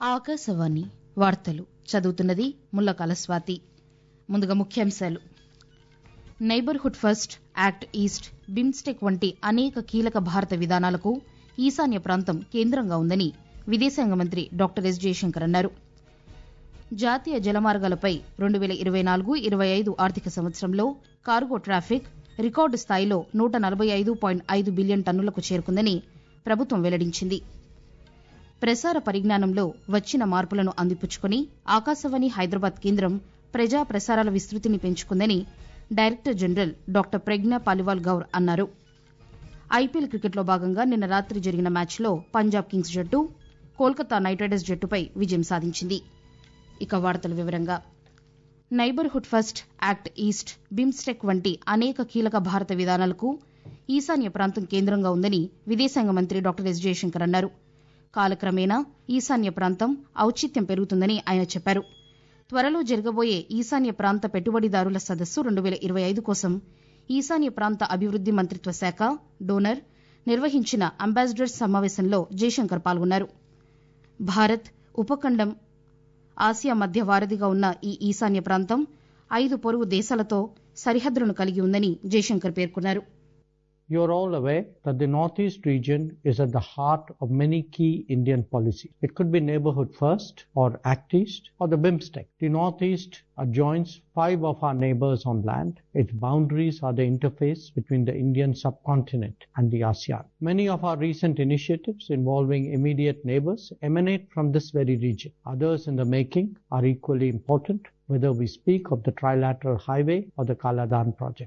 ఆకాశవాణి వార్తలు చదువుతున్నది ముల్లకాల స్వాతి ముందుగా ముఖ్యాంశాలు neighbourhood first act east BIMSTEC వంటి అనేక కీలక భారత విధానాలకు ఈశాన్య ప్రాంతం కేంద్రంగా ఉందని విదేశాంగ మంత్రి డాక్టర్ ఎస్ జయశంకర్ అన్నారు జాతీయ జలమార్గాలపై రెండు వేల ఇరవై నాలుగు ఇరవై ఐదు ఆర్థిక సంవత్సరంలో కార్గో ట్రాఫిక్ రికార్డు స్థాయిలో నూట నలభై ఐదు పాయింట్ ఐదు బిలియన్ టన్నులకు చేరుకుందని ప్రభుత్వం వెల్లడించింది ప్రసార పరిజ్ఞానంలో వచ్చిన మార్పులను అందిపుచ్చుకుని ఆకాశవాణి హైదరాబాద్ కేంద్రం ప్రజా ప్రసారాల విస్తృతిని పెంచుకుందని director general doctor Pragya Paliwal Gaur అన్నారు ఐపీఎల్ క్రికెట్లో భాగంగా నిన్న రాత్రి జరిగిన మ్యాచ్లో పంజాబ్ కింగ్స్ జట్టు కోల్కతా నైట్ రైడర్స్ జట్టుపై విజయం సాధించింది ఇక వార్తల వివరంగా neighbourhood first act east BIMSTEC వంటి అనేక కీలక భారత విధానాలకు ఈశాన్య ప్రాంతం కేంద్రంగా ఉందని విదేశాంగ మంత్రి డాక్టర్ ఎస్ జయశంకర్ అన్నారు కాలక్రమేణా ఈశాన్య ప్రాంతం ఔచిత్యం పెరుగుతుందని ఆయన చెప్పారు త్వరలో జరగబోయే ఈశాన్య ప్రాంత పెట్టుబడిదారుల సదస్సు రెండు వేల ఇరవై ఐదు కోసం ఈశాన్య ప్రాంత అభివృద్ది మంత్రిత్వ శాఖ డోనర్ నిర్వహించిన అంబాసిడర్స్ సమావేశంలో జయశంకర్ పాల్గొన్నారు భారత్ ఉపఖండం ఆసియా మధ్య వారధిగా ఉన్న ఈ ఈశాన్య ప్రాంతం ఐదు పొరుగు దేశాలతో సరిహద్దులను కలిగి ఉందని జయశంకర్ పేర్కొన్నారు You're all aware that the Northeast region is at the heart of many key Indian policies. It could be neighborhood first or Act East or the BIMSTEC. The Northeast adjoins five of our neighbors on land. Its boundaries are the interface between the Indian subcontinent and the ASEAN. Many of our recent initiatives involving immediate neighbors emanate from this very region. Others in the making are equally important, whether we speak of the Trilateral Highway or the Kaladan project.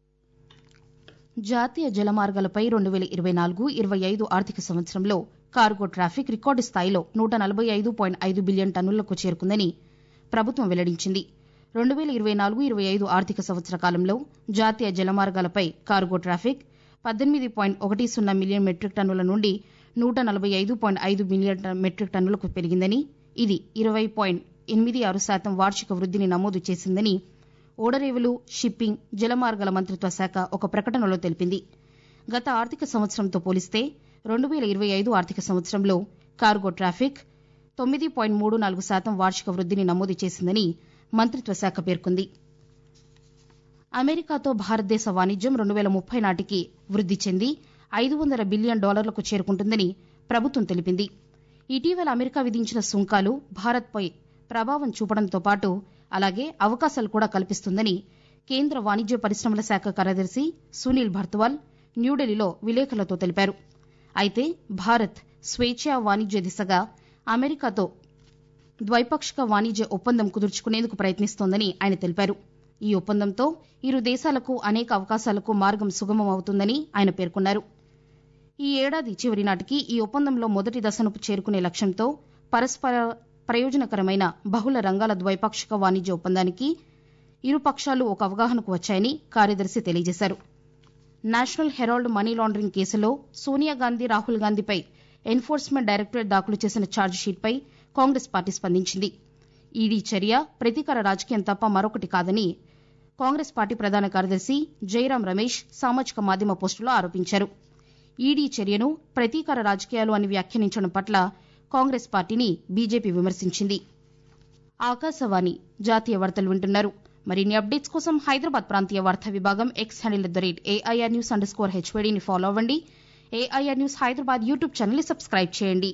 జాతీయ జలమార్గాలపై రెండు వేల ఇరవై నాలుగు ఇరవై ఐదు ఆర్థిక సంవత్సరంలో cargo traffic record స్థాయిలో నూట నలభై ఐదు పాయింట్ ఐదు బిలియన్ టన్నులకు చేరుకుందని ప్రభుత్వం వెల్లడించింది రెండు వేల ఇరవై నాలుగు ఇరవై ఐదు ఆర్థిక సంవత్సర కాలంలో జాతీయ జలమార్గాలపై కార్గో ట్రాఫిక్ పద్దెనిమిది పాయింట్ ఒకటి సున్నా మిలియన్ మెట్రిక్ టన్నుల నుండి నూట నలభై ఐదు పాయింట్ ఐదు మిలియన్ మెట్రిక్ టన్నులకు పెరిగిందని ఇది ఇరవై పాయింట్ ఎనిమిది ఆరు శాతం వార్షిక వృద్ధిని నమోదు చేసిందని ఓడరేవులు షిప్పింగ్ జలమార్గాల మంత్రిత్వ శాఖ ఒక ప్రకటనలో తెలిపింది గత ఆర్థిక సంవత్సరంతో పోలిస్తే రెండు వేల ఇరవై ఐదు ఆర్థిక సంవత్సరంలో కార్గో ట్రాఫిక్ తొమ్మిది పాయింట్ మూడు నాలుగు శాతం వార్షిక వృద్ధిని నమోదు చేసిందని మంత్రిత్వ శాఖ పేర్కొంది అమెరికాతో భారతదేశ వాణిజ్యం రెండు వేల ముప్పై నాటికి వృద్ది చెంది ఐదు వందల బిలియన్ డాలర్లకు చేరుకుంటుందని ప్రభుత్వం తెలిపింది ఇటీవల అమెరికా విధించిన సుంకాలు భారత్పై ప్రభావం చూపడంతో పాటు అలాగే అవకాశాలు కూడా కల్పిస్తుందని కేంద్ర వాణిజ్య పరిశ్రమల శాఖ కార్యదర్శి సునీల్ భర్త్వాల్ న్యూఢిల్లీలో విలేకరులతో తెలిపారు అయితే భారత్ స్వేచ్ఛా వాణిజ్య దిశగా అమెరికాతో ద్వైపాక్షిక వాణిజ్య ఒప్పందం కుదుర్చుకునేందుకు ప్రయత్నిస్తోందని ఆయన తెలిపారు ఈ ఒప్పందంతో ఇరు దేశాలకు అనేక అవకాశాలకు మార్గం సుగమం అవుతుందని ఆయన పేర్కొన్నారు ఈ ఏడాది చివరి నాటికి ఈ ఒప్పందంలో మొదటి దశను చేరుకునే లక్ష్యంతో పరస్పర ప్రయోజనకరమైన బహుళ రంగాల ద్వైపాక్షిక వాణిజ్య ఒప్పందానికి ఇరు పక్షాలు ఒక అవగాహనకు వచ్చాయని కార్యదర్శి తెలియజేశారు నేషనల్ హెరాల్డ్ మనీ లాండరింగ్ కేసులో సోనియా గాంధీ రాహుల్ గాంధీపై ఎన్ఫోర్స్మెంట్ డైరెక్టరేట్ దాఖలు చేసిన ఛార్జిషీట్పై కాంగ్రెస్ పార్టీ స్పందించింది ఈడీ చర్య ప్రతీకార రాజకీయం తప్ప మరొకటి కాదని కాంగ్రెస్ పార్టీ ప్రధాన కార్యదర్శి జైరాం రమేష్ సామాజిక మాధ్యమ పోస్టులో ఆరోపించారు ఈడీ చర్యను ప్రతీకార రాజకీయాలు అని వ్యాఖ్యానించడం పట్ల కాంగ్రెస్ పార్టీని బీజేపీ విమర్శించింది ఆకాశవాణి జాతీయ వార్తలు వింటున్నారు మరిన్ని అప్డేట్స్ కోసం హైదరాబాద్ ప్రాంతీయ వార్తా విభాగం X handle at the rate AIR news underscore స్కోర్ హెచ్వేడీని ఫాలో అవ్వండి ఏఐఆర్ న్యూస్ హైదరాబాద్ యూట్యూబ్ ఛానల్ని సబ్స్క్రైబ్ చేయండి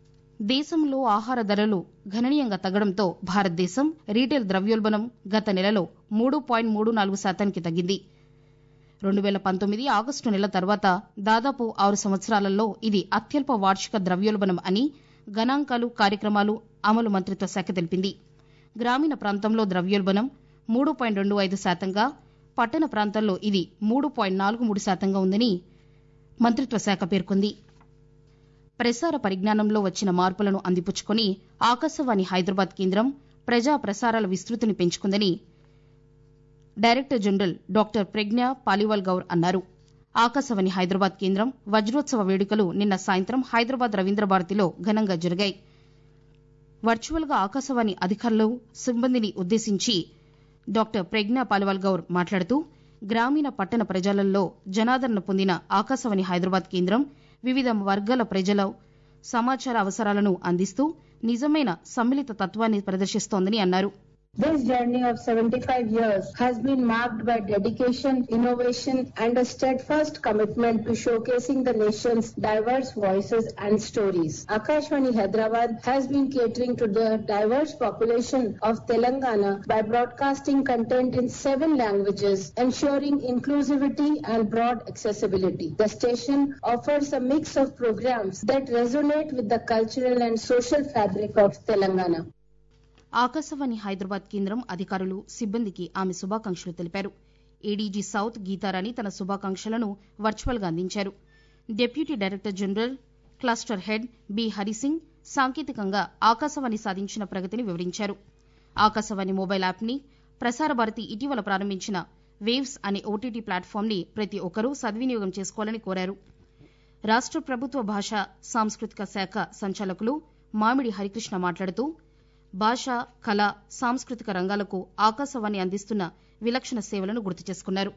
దేశంలో ఆహార ధరలు గణనీయంగా తగ్గడంతో భారతదేశం రీటైల్ ద్రవ్యోల్బణం గత నెలలో మూడు పాయింట్ మూడు నాలుగు శాతానికి తగ్గింది రెండు వేల పంతొమ్మిది ఆగస్టు నెల తర్వాత దాదాపు ఆరు సంవత్సరాలలో ఇది అత్యల్ప వార్షిక ద్రవ్యోల్బణం అని గణాంకాలు కార్యక్రమాలు అమలు మంత్రిత్వ శాఖ తెలిపింది గ్రామీణ ప్రాంతంలో ద్రవ్యోల్బణం మూడు పాయింట్ రెండు ఐదు శాతంగా పట్టణ ప్రాంతాల్లో ఇది మూడు పాయింట్ నాలుగు మూడు శాతంగా ఉందని మంత్రిత్వ శాఖ పేర్కొంది ప్రసార పరిజ్ఞానంలో వచ్చిన మార్పులను అందిపుచ్చుకుని ఆకాశవాణి హైదరాబాద్ కేంద్రం ప్రజా ప్రసారాల విస్తృతిని పెంచుకుందని director general doctor Pragya Paliwal Gaur అన్నారు ఆకాశవాణి హైదరాబాద్ కేంద్రం వజ్రోత్సవ వేడుకలు నిన్న సాయంత్రం హైదరాబాద్ రవీంద్ర భారతిలో ఘనంగా జరిగాయి వర్చువల్గా ఆకాశవాణి అధికారులు సిబ్బందిని ఉద్దేశించి డాక్టర్ ప్రజ్ఞ పాలివాల్ గౌర్ మాట్లాడుతూ గ్రామీణ పట్టణ ప్రజలలో జనాదరణ పొందిన ఆకాశవాణి హైదరాబాద్ కేంద్రం వివిధ వర్గాల ప్రజల సమాచార అవసరాలను అందిస్తూ నిజమైన సమ్మిళిత తత్వాన్ని ప్రదర్శిస్తోందని అన్నారు This journey of 75 years has been marked by dedication, innovation, and a steadfast commitment to showcasing the nation's diverse voices and stories. Akashvani Hyderabad has been catering to the diverse population of Telangana by broadcasting content in seven languages, ensuring inclusivity and broad accessibility. The station offers a mix of programs that resonate with the cultural and social fabric of Telangana. Akashvani Hyderabad కేంద్రం అధికారులు సిబ్బందికి ఆమె శుభాకాంక్షలు తెలిపారు ADG south Geetha Rani తన శుభాకాంక్షలను వర్చువల్గా అందించారు deputy director general cluster head B Harisingh సాంకేతికంగా ఆకాశవాణి సాధించిన ప్రగతిని వివరించారు ఆకాశవాణి మొబైల్ యాప్ని ప్రసార భారతి ఇటీవల ప్రారంభించిన వేవ్స్ అనే ఓటీటీ ప్లాట్ఫామ్ని ప్రతి ఒక్కరూ సద్వినియోగం చేసుకోవాలని కోరారు రాష్ట ప్రభుత్వ భాష సాంస్కృతిక శాఖ సంచాలకులు మామిడి హరికృష్ణ మాట్లాడుతూ భాష కళ సాంస్కృతిక రంగాలకు ఆకాశవాణి అందిస్తున్న విలక్షణ సేవలను గుర్తు చేసుకున్నారు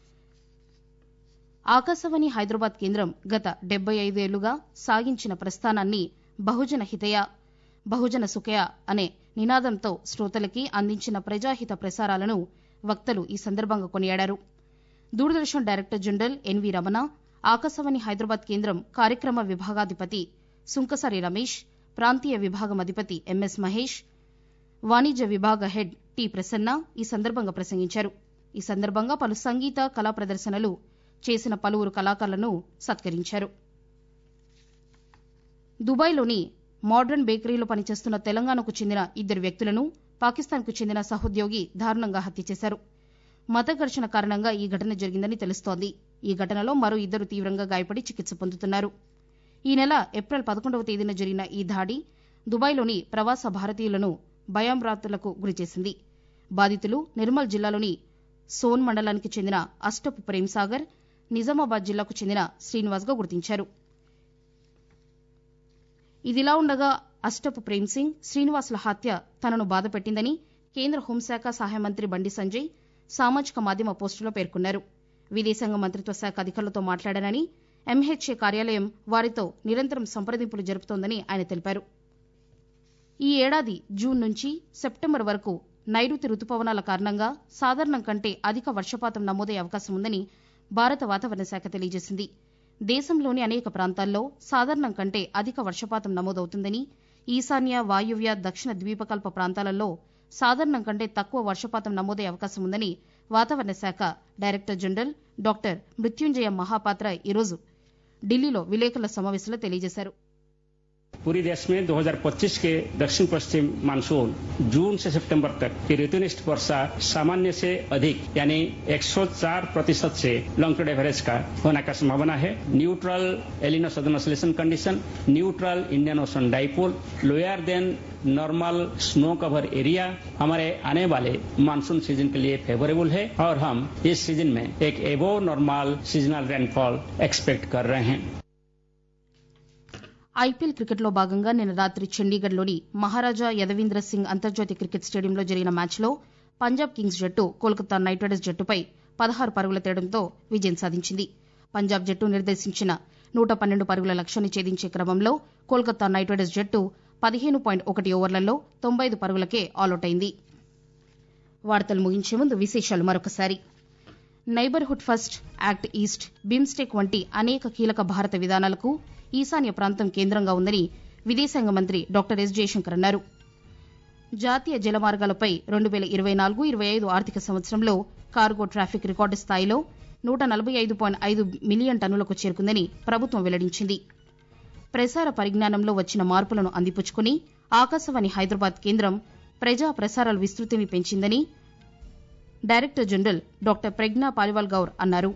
ఆకాశవాణి హైదరాబాద్ కేంద్రం గత డెబ్బై ఐదేళ్లుగా సాగించిన ప్రస్థానాన్ని బహుజన హితయ బహుజన సుఖయ అనే నినాదంతో శ్రోతలకి అందించిన ప్రజాహిత ప్రసారాలను వక్తలు ఈ సందర్భంగా కొనియాడారు Doordarshan director general N V Ramana Akashvani Hyderabad కేంద్రం కార్యక్రమ విభాగాధిపతి సుంకసారి రమేష్ ప్రాంతీయ విభాగం అధిపతి ఎంఎస్ మహేష్ వాణిజ్య విభాగ హెడ్ టి ప్రసన్న ఈ సందర్భంగా ప్రసంగించారు ఈ సందర్భంగా పలు సంగీత కళా ప్రదర్శనలు చేసిన పలువురు కళాకారులను సత్కరించారు దుబాయ్లోని మోడర్న్ బేకరీలో పనిచేస్తున్న తెలంగాణకు చెందిన ఇద్దరు వ్యక్తులను పాకిస్తాన్కు చెందిన సహోద్యోగి దారుణంగా హత్య చేశారు మత ఘర్షణ కారణంగా ఈ ఘటన జరిగిందని తెలుస్తోంది ఈ ఘటనలో మరో ఇద్దరు తీవ్రంగా గాయపడి చికిత్స పొందుతున్నారు ఈ నెల ఏప్రిల్ పదకొండవ తేదీన జరిగిన ఈ దాడి దుబాయ్లోని ప్రవాస భారతీయులను భయాంభ్రాంతులకు గురిచేసింది బాధితులు నిర్మల్ జిల్లాలోని సోన్ మండలానికి చెందిన అష్టపు ప్రేమ్సాగర్ నిజామాబాద్ జిల్లాకు చెందిన శ్రీనివాస్గా గుర్తించారు ఇదిలా ఉండగా అష్టపు ప్రేమ్ సింగ్ శ్రీనివాసుల హత్య తనను బాధపెట్టిందని కేంద్ర హోంశాఖ సహాయ మంత్రి బండి సంజయ్ సామాజిక మాధ్యమ పోస్టులో పేర్కొన్నారు విదేశాంగ మంత్రిత్వ శాఖ అధికారులతో మాట్లాడారని ఎంహెచ్ఏ కార్యాలయం వారితో నిరంతరం సంప్రదింపులు జరుపుతోందని ఆయన తెలిపారు ఈ ఏడాది జూన్ నుంచి సెప్టెంబర్ వరకు నైరుతి రుతుపవనాల కారణంగా సాధారణం కంటే అధిక వర్షపాతం నమోదయ్యే అవకాశం ఉందని భారత వాతావరణ శాఖ తెలియజేసింది దేశంలోని అనేక ప్రాంతాల్లో సాధారణం కంటే అధిక వర్షపాతం నమోదవుతుందని ఈశాన్య వాయువ్య దక్షిణ ద్వీపకల్ప ప్రాంతాలలో సాధారణం కంటే తక్కువ వర్షపాతం నమోదయ్యే అవకాశం ఉందని వాతావరణ శాఖ director general doctor Mrutyunjay Mohapatra ఈరోజు ఢిల్లీలో విలేకరుల సమావేశంలో తెలియజేశారు पूरी देश में 2025 के दक्षिण पश्चिम मानसून जून से सितंबर तक की ऋतुनिष्ठ वर्षा सामान्य से अधिक यानी 104 प्रतिशत से लॉन्ग टर्म एवरेज का होने का संभावना है neutral El Nino southern oscillation condition neutral Indian ocean dipole lower than normal snow cover area हमारे आने वाले मानसून सीजन के लिए फेवरेबल है और हम इस सीजन में एक एबो नॉर्मल सीजनल रेनफॉल एक्सपेक्ट कर रहे हैं ఐపీఎల్ క్రికెట్లో భాగంగా నిన్న రాత్రి చండీగఢ్లోని మహారాజా యదవీంద్ర సింగ్ అంతర్జాతీయ క్రికెట్ స్టేడియంలో జరిగిన మ్యాచ్లో పంజాబ్ కింగ్స్ జట్టు కోల్కతా నైట్ రైడర్స్ జట్టుపై పదహారు పరుగుల తేడంతో విజయం సాధించింది పంజాబ్ జట్టు నిర్దేశించిన నూట పన్నెండు పరుగుల లక్ష్యాన్ని ఛేదించే క్రమంలో కోల్కతా నైట్ రైడర్స్ జట్టు పదిహేను పాయింట్ ఒకటి ఓవర్లలో తొంభై ఐదు పరుగులకే ఆలౌట్ అయింది వార్తలు ముగించే ముందు విశేషాలు మరొకసారి neighbourhood first act east BIMSTEC వంటి అనేక కీలక భారత విధానాలకు ఈశాన్య ప్రాంతం కేంద్రంగా ఉందని విదేశాంగ మంత్రి డాక్టర్ ఎస్ జయశంకర్ అన్నారు జాతీయ జలమార్గాలపై రెండు వేల ఇరవై నాలుగు ఇరవై ఐదు ఆర్థిక సంవత్సరంలో కార్గో ట్రాఫిక్ రికార్డు స్థాయిలో నూట నలభై ఐదు పాయింట్ ఐదు మిలియన్ టన్నులకు చేరుకుందని ప్రభుత్వం వెల్లడించింది ప్రసార పరిజ్ఞానంలో వచ్చిన మార్పులను అందిపుచ్చుకుని ఆకాశవాణి హైదరాబాద్ కేంద్రం ప్రజా ప్రసారాల విస్తృతిని పెంచిందని director general doctor Pragya Paliwal Gaur అన్నారు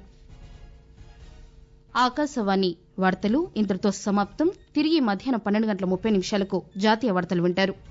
ఆకాశవాణి వార్తలు ఇంతటితో సమాప్తం తిరిగి మధ్యాహ్నం పన్నెండు గంటల ముప్పై నిమిషాలకు జాతీయ వార్తలు వింటారు